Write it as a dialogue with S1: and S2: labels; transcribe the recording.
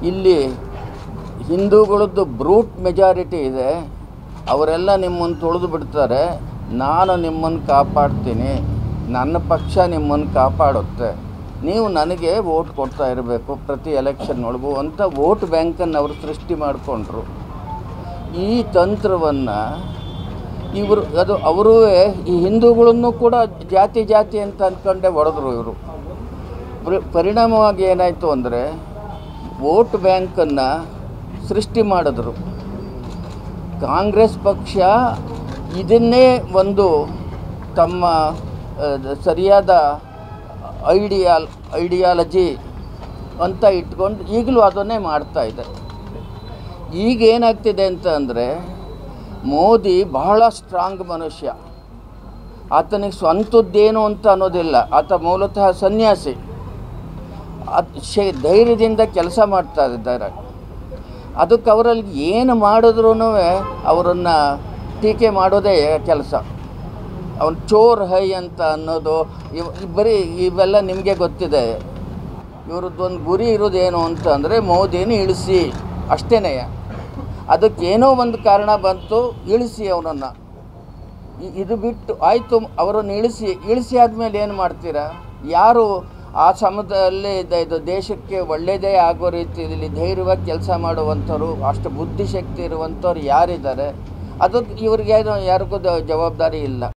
S1: ಇಲ್ಲಿ ಹಿಂದೂಗಳದ್ದು ಬ್ರೂಟ್ ಮೆಜಾರಿಟಿ ಇದೆ ಅವರೆಲ್ಲ ನಿಮ್ಮನ್ನು ತುಳಿದು ಬಿಡ್ತಾರೆ ನಾನು ನಿಮ್ಮನ್ನು ಕಾಪಾಡ್ತೀನಿ ನನ್ನ ಪಕ್ಷ ನಿಮ್ಮನ್ನು ಕಾಪಾಡುತ್ತೆ ನೀವು ನನಗೆ ವೋಟ್ ಕೊಡ್ತಾ ಇರಬೇಕು ಪ್ರತಿ ಎಲೆಕ್ಷನ್ ಒಳಗೂ ಅಂತ ವೋಟ್ ಬ್ಯಾಂಕನ್ನು ಅವರು ಸೃಷ್ಟಿ ಮಾಡಿಕೊಂಡ್ರು ಈ ತಂತ್ರವನ್ನು ಇವರು ಅದು ಅವರೂ ಈ ಹಿಂದೂಗಳನ್ನು ಕೂಡ ಜಾತಿ ಜಾತಿ ಅಂತ ಅಂದ್ಕೊಂಡೇ ಹೊಡೆದ್ರು ಇವರು ಪರಿಣಾಮವಾಗಿ ಏನಾಯಿತು ಅಂದರೆ ವೋಟ್ ಬ್ಯಾಂಕನ್ನು ಸೃಷ್ಟಿ ಮಾಡಿದ್ರು ಕಾಂಗ್ರೆಸ್ ಪಕ್ಷ ಇದನ್ನೇ ಒಂದು ತಮ್ಮ ಆ, ಸರಿಯಾದ ಐಡಿಯಾಲ್ ಐಡಿಯಾಲಜಿ ಅಂತ ಇಟ್ಕೊಂಡು ಈಗಲೂ ಅದನ್ನೇ ಮಾಡ್ತಾ ಇದೆ ಈಗ ಏನಾಗ್ತಿದೆ ಅಂತ ಅಂದರೆ ಮೋದಿ ಬಹಳ ಸ್ಟ್ರಾಂಗ್ ಮನುಷ್ಯ ಆತನಿಗೆ ಸ್ವಂತದ್ದೇನು ಅಂತ ಅನ್ನೋದಿಲ್ಲ ಆತ ಮೂಲತಃ ಸನ್ಯಾಸಿ ಅದ್ ಶೇ ಧೈರ್ಯದಿಂದ ಕೆಲಸ ಮಾಡ್ತಾ ಇದ್ದಾರೆ ಅದಕ್ಕೆ ಅವರಲ್ಲಿ ಏನು ಮಾಡಿದ್ರೂ ಅವರನ್ನು ಟೀಕೆ ಮಾಡೋದೇ ಕೆಲಸ ಅವನು ಚೋರ್ ಹೈ ಅಂತ ಅನ್ನೋದು ಇವ್ ಇವ್ ಬರೀ ಇವೆಲ್ಲ ನಿಮಗೆ ಗೊತ್ತಿದೆ ಇವ್ರದ್ದೊಂದು ಗುರಿ ಇರೋದೇನು ಅಂತ ಅಂದರೆ ಮೋದಿನ ಇಳಿಸಿ ಅಷ್ಟೇನೆ ಅದಕ್ಕೇನೋ ಒಂದು ಕಾರಣ ಬಂತು ಇಳಿಸಿ ಅವನನ್ನು ಇದು ಬಿಟ್ಟು ಆಯಿತು ಅವರನ್ನು ಇಳಿಸಿ ಇಳಿಸಿ ಆದಮೇಲೆ ಏನು ಮಾಡ್ತೀರಾ ಯಾರು ಆ ಸಮಯದಲ್ಲಿ ಇದು ಇದು ದೇಶಕ್ಕೆ ಒಳ್ಳೆಯದೇ ಆಗೋ ರೀತಿಯಲ್ಲಿ ಧೈರ್ಯವಾಗಿ ಕೆಲಸ ಮಾಡುವಂಥವ್ರು ಅಷ್ಟು ಬುದ್ಧಿಶಕ್ತಿ ಇರುವಂಥವ್ರು ಯಾರಿದ್ದಾರೆ ಅದಕ್ಕೆ ಇವ್ರಿಗೆ ಯಾರಿಗೂ ಜವಾಬ್ದಾರಿ ಇಲ್ಲ